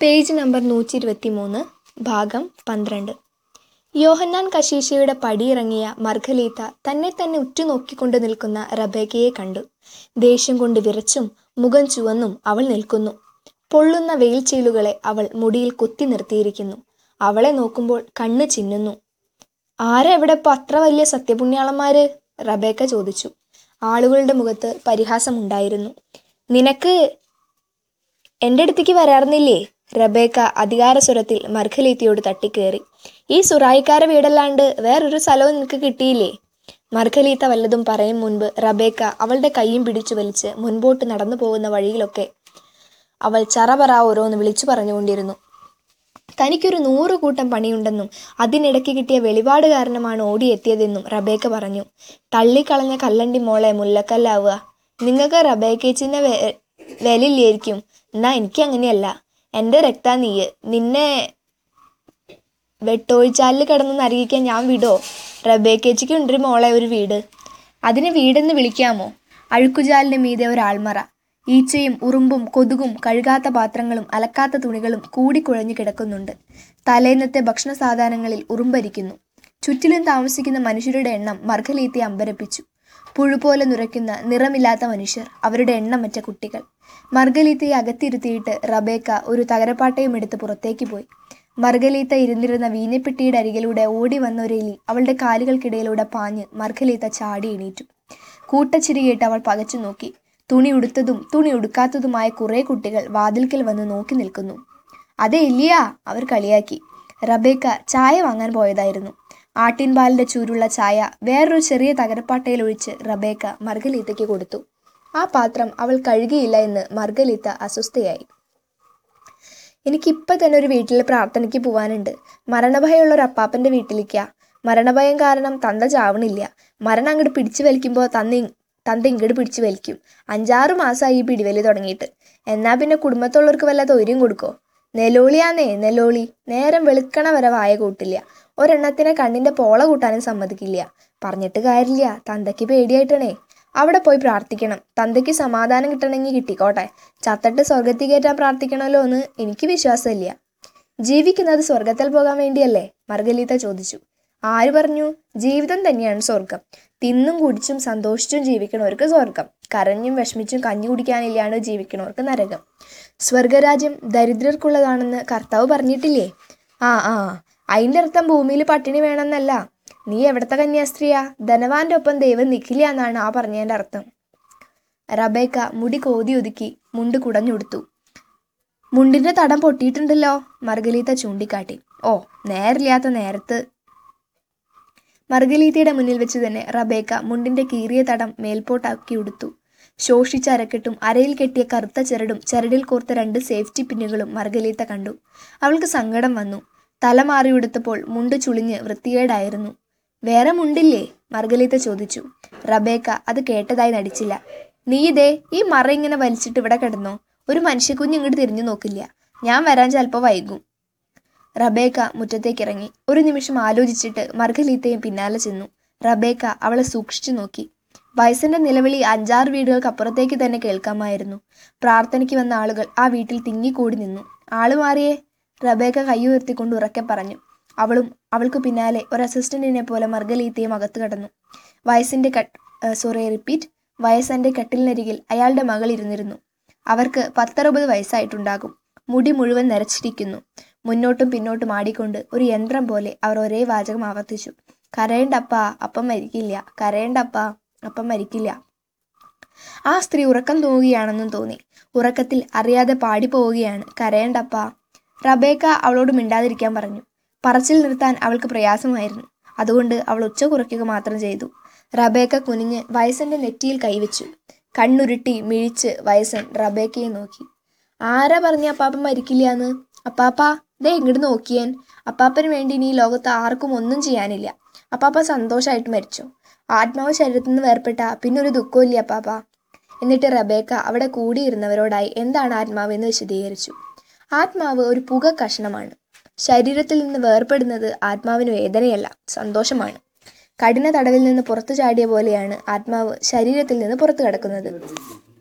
page number നൂറ്റി ഇരുപത്തി മൂന്ന് ഭാഗം പന്ത്രണ്ട് യോഹന്നാൻ കശീശയുടെ പടിയിറങ്ങിയ മർഗലീത്ത തന്നെ തന്നെ ഉറ്റുനോക്കിക്കൊണ്ട് നിൽക്കുന്ന റബേക്കയെ കണ്ടു ദേഷ്യം കൊണ്ട് വിറച്ചും മുഖം ചുവന്നും അവൾ നിൽക്കുന്നു പൊള്ളുന്ന വെയിൽച്ചീലുകളെ അവൾ മുടിയിൽ കുത്തി നിർത്തിയിരിക്കുന്നു അവളെ നോക്കുമ്പോൾ കണ്ണ് ചിന്നുന്നു ആരാ ഇവിടെ ഇപ്പൊ അത്ര വലിയ സത്യപുണ്യാളന്മാര് റബേക്ക ചോദിച്ചു ആളുകളുടെ മുഖത്ത് പരിഹാസമുണ്ടായിരുന്നു നിനക്ക് എൻ്റെ അടുത്തേക്ക് വരാറുന്നില്ലേ റബേക്ക അധികാരസ്വരത്തിൽ മർഖലീത്തിയോട് തട്ടിക്കേറി ഈ സുറായിക്കാരെ വീടല്ലാണ്ട് വേറൊരു സ്ഥലവും നിനക്ക് കിട്ടിയില്ലേ മർഖലീത്ത വല്ലതും പറയും മുൻപ് റബേക്ക അവളുടെ കൈയും പിടിച്ചു വലിച്ച് മുൻപോട്ട് നടന്നു പോകുന്ന വഴിയിലൊക്കെ അവൾ ചറപറ ഓരോന്ന് വിളിച്ചു പറഞ്ഞുകൊണ്ടിരുന്നു തനിക്കൊരു നൂറ് കൂട്ടം പണിയുണ്ടെന്നും അതിനിടയ്ക്ക് കിട്ടിയ വെളിപാട് കാരണമാണ് ഓടിയെത്തിയതെന്നും റബേക്ക പറഞ്ഞു തള്ളിക്കളഞ്ഞ കല്ലണ്ടി മോളെ മുല്ലക്കല്ലാവുക നിങ്ങൾക്ക് റബേക്കേച്ചിന്റെ വെ വിലയില്ലായിരിക്കും എന്നാ എനിക്ക് അങ്ങനെയല്ല എൻ്റെ രക്താ നീയ് നിന്നെ വെട്ടൊഴിച്ചാലിൽ കിടന്ന് നരകിക്കാൻ ഞാൻ വിടോ റബേക്കേച്ചിക്ക് ഉണ്ട് മോളെ ഒരു വീട് അതിന് വീടെന്ന് വിളിക്കാമോ അഴുക്കുചാലിന് മീതെ ഒരാൾമറ ഈച്ചയും ഉറുമ്പും കൊതുകും കഴുകാത്ത പാത്രങ്ങളും അലക്കാത്ത തുണികളും കൂടിക്കുഴഞ്ഞു കിടക്കുന്നുണ്ട് തലേന്നത്തെ ഭക്ഷണ സാധനങ്ങളിൽ ഉറുമ്പരിക്കുന്നു ചുറ്റിലും താമസിക്കുന്ന മനുഷ്യരുടെ എണ്ണം മർഗലീത്തെ അമ്പരപ്പിച്ചു പുഴുപോലെ നുരയ്ക്കുന്ന നിറമില്ലാത്ത മനുഷ്യർ അവരുടെ എണ്ണമറ്റ കുട്ടികൾ മർഗലീത്തയെ അകത്തിരുത്തിയിട്ട് റബേക്ക ഒരു തകരപ്പാട്ടയും എടുത്ത് പുറത്തേക്ക് പോയി മർഗലീത്ത ഇരുന്നിരുന്ന വീഞ്ഞപ്പെട്ടിയുടെ അരികിലൂടെ ഓടി വന്ന ഒരു എലി അവളുടെ കാലുകൾക്കിടയിലൂടെ പാഞ്ഞ് മർഗലീത്ത ചാടി എണീറ്റു കൂട്ടച്ചിരി കേട്ട് അവൾ പകച്ചു നോക്കി തുണി ഉടുത്തതും തുണി ഉടുക്കാത്തതുമായ കുറേ കുട്ടികൾ വാതിൽക്കൽ വന്ന് നോക്കി നിൽക്കുന്നു അതെ ഇല്ലയാ അവർ കളിയാക്കി റബേക്ക ചായ വാങ്ങാൻ പോയതായിരുന്നു ആട്ടിൻപാലിന്റെ ചൂരുള്ള ചായ വേറൊരു ചെറിയ തകരപ്പാട്ടയിൽ ഒഴിച്ച് റബേക്ക മർഗലീത്തയ്ക്ക് കൊടുത്തു ആ പാത്രം അവൾ കഴുകിയില്ല എന്ന് മർഗലീത്ത അസ്വസ്ഥയായി എനിക്കിപ്പം തന്നെ ഒരു വീട്ടിൽ പ്രാർത്ഥനയ്ക്ക് പോവാനുണ്ട് മരണഭയമുള്ള ഒരു അപ്പാപ്പൻ്റെ വീട്ടിലേക്കാ മരണഭയം കാരണം തന്ത ചാവണില്ല മരണം അങ്ങോട്ട് പിടിച്ചു വലിക്കുമ്പോൾ തന്ത തന്ത ഇങ്ങോട്ട് പിടിച്ചു വലിക്കും അഞ്ചാറ് മാസമായി ഈ പിടിവലി തുടങ്ങിയിട്ട് എന്നാ പിന്നെ കുടുംബത്തുള്ളവർക്ക് വല്ല തൊര്യം കൊടുക്കോ നെലോളിയാന്നേ നെലോളി നേരം വെളുക്കണ വരെ വായ കൂട്ടില്ല ഒരെണ്ണത്തിനെ കണ്ണിന്റെ പോള കൂട്ടാനും സമ്മതിക്കില്ല പറഞ്ഞിട്ട് കാര്യമില്ല തന്തയ്ക്ക് പേടിയായിട്ടണേ അവിടെ പോയി പ്രാർത്ഥിക്കണം തന്തയ്ക്ക് സമാധാനം കിട്ടണമെങ്കിൽ കിട്ടിക്കോട്ടെ ചത്തട്ട് സ്വർഗത്തിൽ കയറ്റാൻ പ്രാർത്ഥിക്കണമല്ലോ എന്ന് എനിക്ക് വിശ്വാസമില്ല ജീവിക്കുന്നത് സ്വർഗത്തിൽ പോകാൻ വേണ്ടിയല്ലേ മർഗലീത്ത ചോദിച്ചു ആര് പറഞ്ഞു ജീവിതം തന്നെയാണ് സ്വർഗം തിന്നും കുടിച്ചും സന്തോഷിച്ചും ജീവിക്കണവർക്ക് സ്വർഗം കരഞ്ഞും വിഷമിച്ചും കഞ്ഞി കുടിക്കാനില്ലാണ്ട് ജീവിക്കണവർക്ക് നരകം സ്വർഗരാജ്യം ദരിദ്രർക്കുള്ളതാണെന്ന് കർത്താവ് പറഞ്ഞിട്ടില്ലേ ആ ആ അതിൻ്റെ അർത്ഥം ഭൂമിയിൽ പട്ടിണി വേണമെന്നല്ല നീ എവിടത്തെ കന്യാസ്ത്രീയാ ധനവാന്റെ ഒപ്പം ദൈവം നിൽക്കില്ല എന്നാണ് ആ പറഞ്ഞതിൻ്റെ അർത്ഥം റബേക്ക മുടി കോതി ഒതുക്കി മുണ്ട് കുടഞ്ഞുടുത്തു മുണ്ടിന്റെ തടം പൊട്ടിയിട്ടുണ്ടല്ലോ മർഗലീത്ത ചൂണ്ടിക്കാട്ടി ഓ നേരില്ലാത്ത നേരത്ത് മർഗലീത്തയുടെ മുന്നിൽ വെച്ച് തന്നെ റബേക്ക മുണ്ടിന്റെ കീറിയ തടം മേൽപോട്ടാക്കി ഉടുത്തു ശോഷിച്ച അരക്കെട്ടും അരയിൽ കെട്ടിയ കറുത്ത ചരടും ചരടിൽ കോർത്ത രണ്ട് സേഫ്റ്റി പിന്നുകളും മർഗലീത്ത കണ്ടു അവൾക്ക് സങ്കടം വന്നു തല മാറി ഉടുത്തപ്പോൾ മുണ്ട് ചുളിഞ്ഞ് വൃത്തികേടായിരുന്നു വേറെ മുണ്ടില്ലേ മർഗലീത്ത ചോദിച്ചു റബേക്ക അത് കേട്ടതായി നടിച്ചില്ല നീ ഇതേ ഈ മറ ഇങ്ങനെ വലിച്ചിട്ട് ഇവിടെ കിടന്നോ ഒരു മനുഷ്യക്കുഞ്ഞ് ഇങ്ങോട്ട് തിരിഞ്ഞു നോക്കില്ല ഞാൻ വരാൻ ചിലപ്പോൾ വൈകും റബേക്ക മുറ്റത്തേക്ക് ഇറങ്ങി ഒരു നിമിഷം ആലോചിച്ചിട്ട് മർഗലീത്തയും പിന്നാലെ ചെന്നു റബേക്ക അവളെ സൂക്ഷിച്ചു നോക്കി വയസ്സിന്റെ നിലവിളി അഞ്ചാറ് വീടുകൾക്ക് അപ്പുറത്തേക്ക് തന്നെ കേൾക്കാമായിരുന്നു പ്രാർത്ഥനയ്ക്ക് വന്ന ആളുകൾ ആ വീട്ടിൽ തിങ്ങിക്കൂടി നിന്നു ആള് മാറിയേ റബേക്ക കൈയുയർത്തിക്കൊണ്ട് ഉറക്കെ പറഞ്ഞു അവളും അവൾക്ക് പിന്നാലെ ഒരു അസിസ്റ്റന്റിനെ പോലെ മർഗലീത്തയും അകത്ത് കടന്നു വയസ്സിന്റെ കട്ട് സോറി റിപ്പീറ്റ് വയസ്സന്റെ കട്ടിലിനരികിൽ അയാളുടെ മകൾ ഇരുന്നിരുന്നു അവർക്ക് പത്തറുപത് വയസ്സായിട്ടുണ്ടാകും മുടി മുഴുവൻ നരച്ചിരിക്കുന്നു മുന്നോട്ടും പിന്നോട്ടും ആടിക്കൊണ്ട് ഒരു യന്ത്രം പോലെ അവർ ഒരേ വാചകം ആവർത്തിച്ചു കരയണ്ടപ്പ അപ്പം മരിക്കില്ല കരയണ്ടപ്പ അപ്പം മരിക്കില്ല ആ സ്ത്രീ ഉറക്കം തൂങ്ങുകയാണെന്നും തോന്നി ഉറക്കത്തിൽ അറിയാതെ പാടി പോവുകയാണ് കരയണ്ടപ്പ റബേക്ക അവളോട് മിണ്ടാതിരിക്കാൻ പറഞ്ഞു പറച്ചിൽ നിർത്താൻ അവൾക്ക് പ്രയാസമായിരുന്നു അതുകൊണ്ട് അവൾ ഉച്ച കുറയ്ക്കുക മാത്രം ചെയ്തു റബേക്ക കുനിഞ്ഞ് വയസ്സന്റെ നെറ്റിയിൽ കൈവച്ചു കണ്ണുരുട്ടി മിഴിച്ച് വയസ്സൻ റബേക്കയെ നോക്കി ആരാ പറഞ്ഞ അപ്പാപ്പ മരിക്കില്ലാന്ന് അപ്പാപ്പ ദേ ഇങ്ങോട്ട് നോക്കിയാൻ അപ്പാപ്പന് വേണ്ടി ഇനി ഈ ലോകത്ത് ആർക്കും ഒന്നും ചെയ്യാനില്ല അപ്പാപ്പ സന്തോഷമായിട്ട് മരിച്ചോ ആത്മാവ് ശരീരത്തിൽ നിന്ന് വേർപ്പെട്ട പിന്നെ ഒരു ദുഃഖമില്ല അപ്പാപ്പ എന്നിട്ട് റബേക്ക അവിടെ കൂടിയിരുന്നവരോടായി എന്താണ് ആത്മാവ് എന്ന് വിശദീകരിച്ചു ആത്മാവ് ഒരു പുക കഷണമാണ് ശരീരത്തിൽ നിന്ന് വേർപ്പെടുന്നത് ആത്മാവിന് വേദനയല്ല സന്തോഷമാണ് കഠിന തടവിൽ നിന്ന് പുറത്തു ചാടിയ പോലെയാണ് ആത്മാവ് ശരീരത്തിൽ നിന്ന് പുറത്തു കടക്കുന്നത്